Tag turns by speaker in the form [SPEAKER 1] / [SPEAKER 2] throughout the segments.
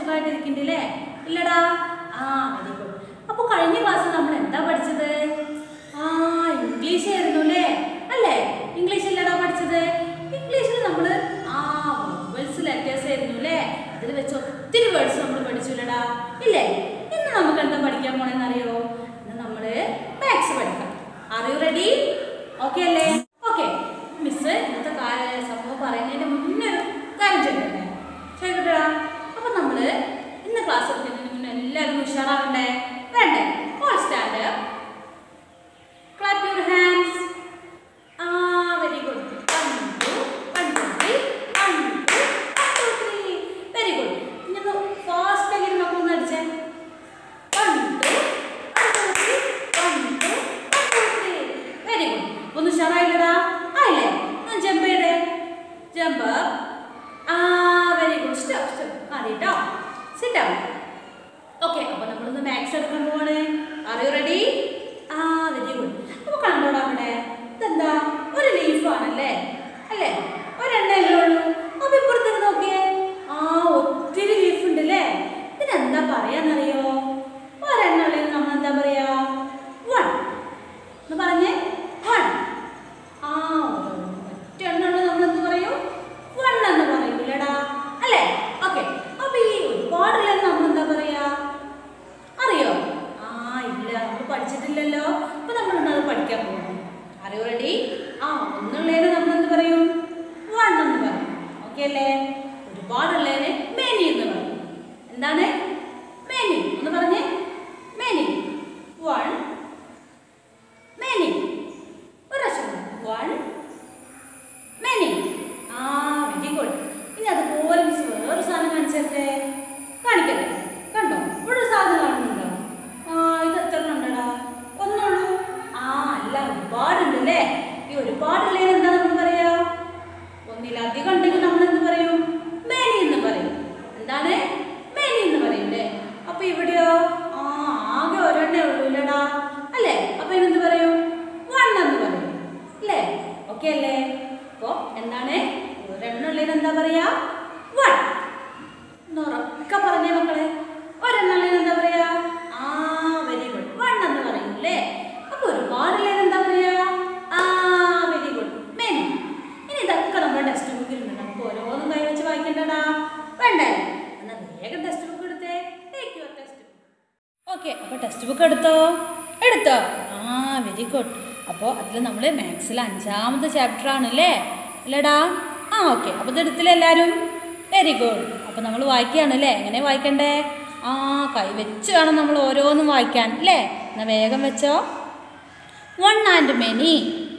[SPEAKER 1] സുഖമായിട്ടിരിക്കണ്ടല്ലേ ഇല്ലടാ ആ very good അപ്പോൾ കഴിഞ്ഞ ക്ലാസ്സിൽ നമ്മൾ എന്താ പഠിച്ചത് ആ ഇംഗ്ലീഷ് ആയിരുന്നു അല്ലേ അല്ലേ ഇംഗ്ലീഷ് അല്ലടാ പഠിച്ചത് ഇംഗ്ലീഷിൽ നമ്മൾ ആ വൊവൽസ് ലെറ്റേഴ്സ് ആയിരുന്നു അല്ലേ അതിൽ വെച്ച് ഒത്തിരി വേർഡ്സ് നമ്മൾ പഠിച്ചില്ലടാ ഇല്ലേ ഇന്ന് നമുക്ക് എന്താ പഠിക്കാൻ പോണെന്ന് അറിയോ ഇന്ന് നമ്മൾ മാത്സ് പഠിക്കാം ആർ യു റെഡി ഓക്കെ അല്ലേ ഓക്കെ മിസ് ഇന്നത്തെ കാ- സംഭവം പറയുന്നതിന് മുന്നേ ഒരു കാര്യം ചെയ്യണ്ടേ ചെയ്തിട്ടാ അപ്പൊ നമ്മള് ഇന്ന് ക്ലാസ് എടുക്കുന്നതിന് മുന്നേ എല്ലാവരും ഉഷാറാവണ്ടേ വേണ്ടേ all stand clap your hands ആ very good one two one two three one two one two three very good ഇനി ഒന്ന് ഫാസ്റ്റ് ആയിട്ട് നമുക്കൊന്ന് അടിച്ചേ one two one two three one two one two three very good ഒന്ന് ഉഷാറായില്ലടാ ആയില്ലേ ഒന്ന് ജമ്പ് ചെയ്തേ ജമ്പ് ആ വെരി ഗുഡ് സ്റ്റെപ്പ് സ്റ്റെപ്പ് മതി കേട്ടോ സിറ്റ് ഡൗൺ ഓക്കെ അപ്പോൾ നമ്മളിന്ന് മാത്സ് എടുക്കാൻ പോവാണ് ആർ യു റെഡി ആ വെരി ഗുഡ് അപ്പോൾ കണ്ടോടാ അവിടെ ഇതെന്താ ഒരു ലീഫാണല്ലേ അല്ലേ ഒരെണ്ണല്ലേ ഉള്ളൂ അപ്പോൾ ഇപ്പുറത്തേക്ക് നോക്കിയേ ആ ഒത്തിരി ലീഫ് ഉണ്ട് അല്ലേ ഇതിനെന്താ പറയാന്നറിയോ ഒരെണ്ണുള്ളിൽ നമ്മൾ എന്താ പറയാ വൺ എന്ന് പറഞ്ഞേ വൺ ആ ഒറ്റ എണ്ണുള്ള നമ്മൾ എന്ത് പറയും വൺ എന്ന് പറയൂലടാ അല്ലേ ഓക്കെ അപ്പൊ ഈ ഒരുപാടുള്ളത് നമ്മൾ എന്താ പറയാ അറിയോ ആ ഇല്ല നമ്മൾ പഠിച്ചിട്ടില്ലല്ലോ അപ്പൊ നമ്മൾ ഇന്ന് അത് പഠിക്കാൻ പോകുന്നു അറിയോ റെഡി ആ ഒന്നുള്ളതിന് നമ്മൾ എന്ത് പറയും വൺ എന്ന് പറയും ഓക്കെ അല്ലേ ഒരുപാടുള്ളതിന് മെനി എന്ന് പറയും എന്താണ് മെനി എന്ന് പറഞ്ഞേ മെനി വൺ മെനി ഒരു പ്രാവശ്യം വൺ മെനി ആ വെരി ഗുഡ് ഇനി അതുപോലെ മിസ് വേറൊരു സാധനം കാണിച്ചേ കാണിക്കട്ടെ കണ്ടോ ഇവിടെ ഒരു സാധനം കാണുന്നുണ്ടോ ആ ഇത് എത്ര ഉണ്ടടാ ഒന്നുള്ളൂ ആ അല്ല ഒരുപാടുണ്ട് അല്ലേ ഈ ഒരുപാടുള്ളതിന് എന്താ നമ്മൾ പറയാ ഒന്നിലധികം ഉണ്ടെങ്കിൽ നമ്മൾ എന്ത് പറയും മേനി എന്ന് പറയും എന്താണ് മേനി എന്ന് പറയും അല്ലേ അപ്പൊ ഇവിടെയോ ആ ആകെ ഒരെണ്ണേ ഉള്ളൂ ഇല്ലടാ അല്ലേ അപ്പൊ ഇതിനെന്ത് പറയും വൺ എന്ന് പറയും അല്ലേ ഓക്കെ അല്ലേ അപ്പോ എന്താണ് ഒരെണ്ണം ഉള്ളതിന് എന്താ പറയാ വൺ ഉറക്ക പറഞ്ഞേ മക്കളെ ഒരെണ്ണം ഉള്ളതിന് എന്താ പറയാ ആ വെരി ഗുഡ് വൺ എന്ന് പറയും അല്ലേ അപ്പൊ ഒരുപാടുള്ളതിന് എന്താ പറയാ ആ വെരി ഗുഡ് മെനി ഇനി ഇതൊക്കെ നമ്മുടെ ടെക്സ്റ്റ് ബുക്കിൽ ഉണ്ട് നമുക്ക് ഓരോന്നും കൈ വെച്ച് വായിക്കണ്ടടാ വേണ്ടേ എന്നാ വേഗം ടെക്സ്റ്റ് ബുക്ക് എടുത്തേ take your text book okay അപ്പോൾ ടെക്സ്റ്റ് ബുക്ക് എടുത്തോ എടുത്തോ ആ വെരി ഗുഡ് അപ്പോൾ അതിൽ നമ്മൾ മാത്സിൽ അഞ്ചാമത്തെ ചാപ്റ്റർ ആണല്ലേ അല്ലേടാ ആ ഓക്കെ അപ്പോൾ ഇത് എടുത്തില്ല എല്ലാവരും വെരി ഗുഡ് അപ്പോൾ നമ്മൾ വായിക്കുകയാണല്ലേ എങ്ങനെ വായിക്കണ്ടേ ആ കൈ വെച്ച് വേണം നമ്മൾ ഓരോന്നും വായിക്കാൻ അല്ലേ എന്നാൽ വേഗം വെച്ചോ one and many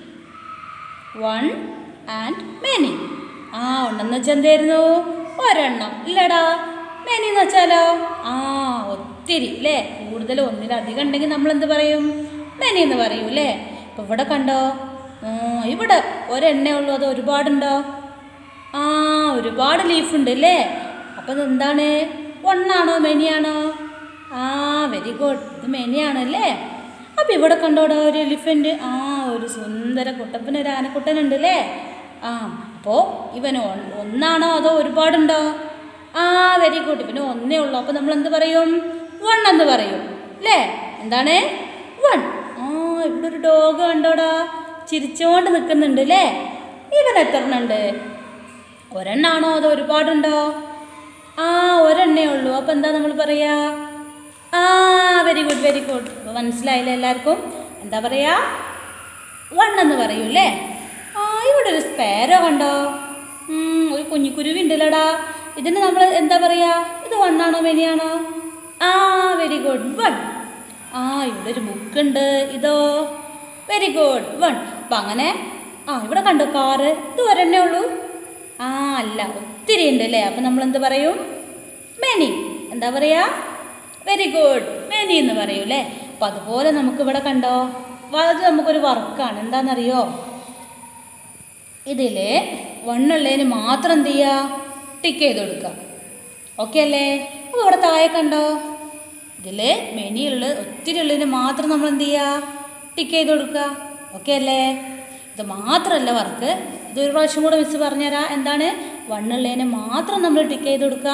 [SPEAKER 1] one and many ആ ഉണ്ടെന്ന് വെച്ചാൽ എന്തായിരുന്നു ഒരെണ്ണം ഇല്ലടാ മെനി എന്ന് വെച്ചാലോ ആ ഒത്തിരി അല്ലേ കൂടുതൽ ഒന്നിലധികം ഉണ്ടെങ്കിൽ നമ്മൾ എന്ത് പറയും മെനി എന്ന് പറയും അല്ലേ ഇപ്പം ഇവിടെ കണ്ടോ ആ, ഇവിടെ ഒരെണ്ണേ ഉള്ളൂ അത് ഒരുപാടുണ്ടോ ആ ഒരുപാട് ലീഫ് ഉണ്ട് അല്ലേ അപ്പം ഇതെന്താണ് ഒന്നാണോ മെനിയാണോ ആ വെരി ഗുഡ് ഇത് മെനിയാണല്ലേ അപ്പം ഇവിടെ കണ്ടോടാ ഒരു എലിഫൻറ്റ് ആ ഒരു സുന്ദര കുട്ടപ്പൻ ഒരു ആനക്കുട്ടനുണ്ട് അല്ലേ ആ അപ്പോൾ ഇവന് ഒ- ഒന്നാണോ അതോ ഒരുപാടുണ്ടോ ആ വെരി ഗുഡ് ഇവന് ഒന്നേ ഉള്ളൂ അപ്പോൾ നമ്മൾ എന്ത് പറയും വൺ എന്ന് പറയും അല്ലേ എന്താണ് വൺ ആ ഇവിടെ ഒരു ഡോഗ് കണ്ടോടാ ചിരിച്ചോണ്ട് നിൽക്കുന്നുണ്ട് അല്ലേ ഇവൻ എത്ര എണ്ണുണ്ട് ഒരെണ്ണാണോ അതോ ഒരുപാടുണ്ടോ ആ ഒരെണ്ണേ ഉള്ളൂ അപ്പോൾ എന്താ നമ്മൾ പറയാ ആ വെരി ഗുഡ് വെരി ഗുഡ് അപ്പോൾ മനസ്സിലായില്ലേ എല്ലാവർക്കും എന്താ പറയാ വൺ എന്ന് പറയൂ അല്ലേ ആ ഇവിടെ ഒരു സ്പേരോ കണ്ടോ ഉം, ഒരു കുഞ്ഞിക്കുരുവി ഉണ്ടല്ലോടാ ഇതിന് നമ്മൾ എന്താ പറയാ ഇത് വണ്ണാണോ മെനിയാണോ ആ വെരി ഗുഡ് വൺ ആ ഇവിടെ ഒരു ബുക്ക് ഉണ്ട് ഇതോ വെരി ഗുഡ് വൺ അപ്പം അങ്ങനെ ആ ഇവിടെ കണ്ടോ കാറ് ഇത് ഒരെണ്ണേ ഉള്ളൂ ആ അല്ല ഒത്തിരി ഉണ്ട് അല്ലേ അപ്പം നമ്മൾ എന്ത് പറയും മെനി എന്താ പറയാ വെരി ഗുഡ് മെനി എന്ന് പറയും അല്ലേ അപ്പം അതുപോലെ നമുക്ക് ഇവിടെ കണ്ടോ അത് നമുക്കൊരു വർക്കാണ് എന്താണെന്നറിയോ ഇതിൽ വണ്ണുള്ളതിന് മാത്രം എന്ത് ചെയ്യുക ടിക്ക് ചെയ്ത് കൊടുക്കുക ഓക്കെ അല്ലേ അപ്പോൾ ഇവിടെ താഴെ കണ്ടോ ഇതിൽ മെനിയുള്ള ഒത്തിരി ഉള്ളതിന് മാത്രം നമ്മൾ എന്ത് ചെയ്യുക ടിക്ക് ചെയ്ത് കൊടുക്കുക ഓക്കെ അല്ലേ ഇത് മാത്രമല്ല വർക്ക് ഇതൊരു പ്രാവശ്യം കൂടെ മിസ് പറഞ്ഞുതരാം എന്താണ് വണ്ണുള്ളതിന് മാത്രം നമ്മൾ ടിക്ക് ചെയ്ത് കൊടുക്കുക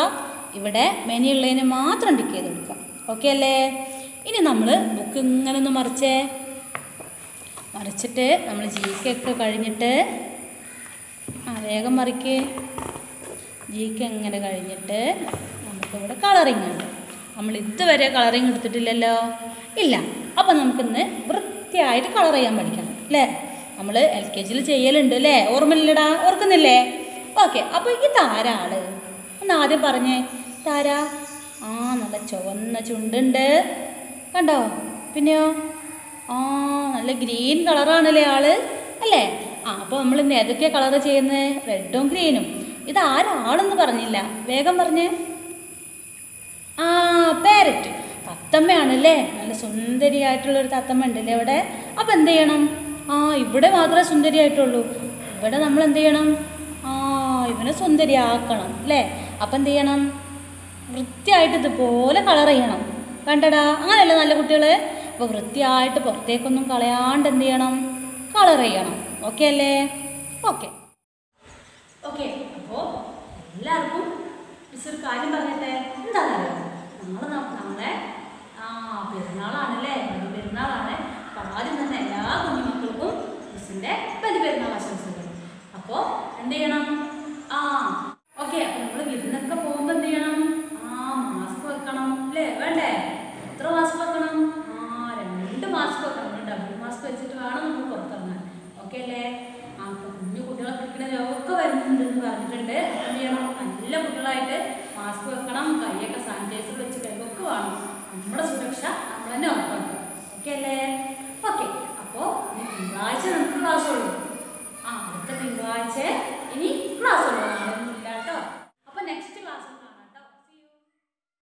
[SPEAKER 1] ഇവിടെ മെനിയുള്ളതിന് മാത്രം ടിക്ക് ചെയ്ത് കൊടുക്കാം ഓക്കെ അല്ലേ ഇനി നമ്മൾ ബുക്ക് ഇങ്ങനെ ഒന്ന് മറിച്ചേ മറിച്ചിട്ട് നമ്മൾ ജി കെ ഒക്കെ കഴിഞ്ഞിട്ട് ആ വേഗം മറിക്ക് ജി കെ എങ്ങനെ കഴിഞ്ഞിട്ട് നമുക്കിവിടെ കളറിങ് ഉണ്ട് നമ്മൾ ഇതുവരെ കളറിങ് എടുത്തിട്ടില്ലല്ലോ ഇല്ല അപ്പം നമുക്കിന്ന് വൃത്തിയായിട്ട് കളർ ചെയ്യാൻ പഠിക്കണം അല്ലേ നമ്മൾ എൽ കെ ജിയിൽ ചെയ്യലുണ്ട് അല്ലേ ഓർമ്മയില്ലടാ ഓർക്കുന്നില്ലേ ഓക്കെ അപ്പോൾ ഇതാരാ ആള് ഒന്ന് ആദ്യം പറഞ്ഞേ ഇതാരാ ആ നല്ല ചുവന്ന ചുണ്ടുണ്ട് കണ്ടോ പിന്നെയോ ആ നല്ല ഗ്രീൻ കളറാണല്ലേ ആള് അല്ലേ ആ അപ്പോൾ നമ്മൾ ഇന്ന് ഏതൊക്കെയാണ് കളർ ചെയ്യുന്നത് റെഡും ഗ്രീനും ഇത് ആരാളെന്ന് പറഞ്ഞില്ല വേഗം പറഞ്ഞേ ആ പാരറ്റ് തത്തമ്മയാണല്ലേ നല്ല സുന്ദരിയായിട്ടുള്ളൊരു തത്തമ്മ ഉണ്ടല്ലേ ഇവിടെ അപ്പോൾ എന്ത് ചെയ്യണം ആ ഇവിടെ മാത്രമേ സുന്ദരിയായിട്ടുള്ളൂ ഇവിടെ നമ്മൾ എന്ത് ചെയ്യണം ആ ഇവനെ സുന്ദരിയാക്കണം അല്ലേ അപ്പം എന്ത് ചെയ്യണം വൃത്തിയായിട്ട് ഇതുപോലെ കളർ ചെയ്യണം കണ്ടടാ അങ്ങനെയല്ലേ നല്ല കുട്ടികൾ അപ്പോൾ വൃത്തിയായിട്ട് പുറത്തേക്കൊന്നും കളയാണ്ട് എന്ത് ചെയ്യണം കളർ ചെയ്യണം ഓക്കെ അല്ലേ ഓക്കെ ഓക്കെ അപ്പോൾ എല്ലാവർക്കും മിസ് ഒരു കാര്യം പറഞ്ഞിട്ടെ എന്താണെന്നറിയോ നാളെ ന- നമ്മളെ ആ പെരുന്നാളാണല്ലേ ബലി പെരുന്നാളാണ് അപ്പോൾ ആദ്യം തന്നെ എല്ലാ കുഞ്ഞുമക്കൾക്കും മിസ്സിൻ്റെ ബലി പെരുന്നാൾ ആശംസകൾ അപ്പോൾ എന്ത് ചെയ്യണം ആ ഓക്കെ അപ്പോൾ നമ്മൾ വിരുന്നൊക്കെ പോകുമ്പോൾ എന്ത് ചെയ്യണം ആ മാസ്ക് വെക്കണം അല്ലേ വേണ്ടേ എത്ര മാസ്ക് വെക്കണം ആ രണ്ട് മാസ്ക് വെക്കണം നമ്മൾ ഡബിൾ മാസ്ക് വെച്ചിട്ട് വേണം നമ്മൾ പുറത്തിറങ്ങാൻ ഓക്കെ അല്ലേ ആ അപ്പോൾ കുഞ്ഞു കുട്ടികളെ പിടിക്കുന്ന രോഗമൊക്കെ വരുന്നുണ്ട് എന്ന് പറഞ്ഞിട്ടുണ്ട് അപ്പോൾ എന്ത് ചെയ്യണം നല്ല കുട്ടികളായിട്ട് മാസ്ക് വെക്കണം കൈയൊക്കെ സാനിറ്റൈസർ വെച്ച് കൈകൊക്കെ വേണം നമ്മുടെ സുരക്ഷ നമ്മൾ തന്നെ ഉറപ്പാക്കുക ഓക്കെ അല്ലേ ഓക്കെ അപ്പോൾ തിങ്കളാഴ്ച നമുക്ക്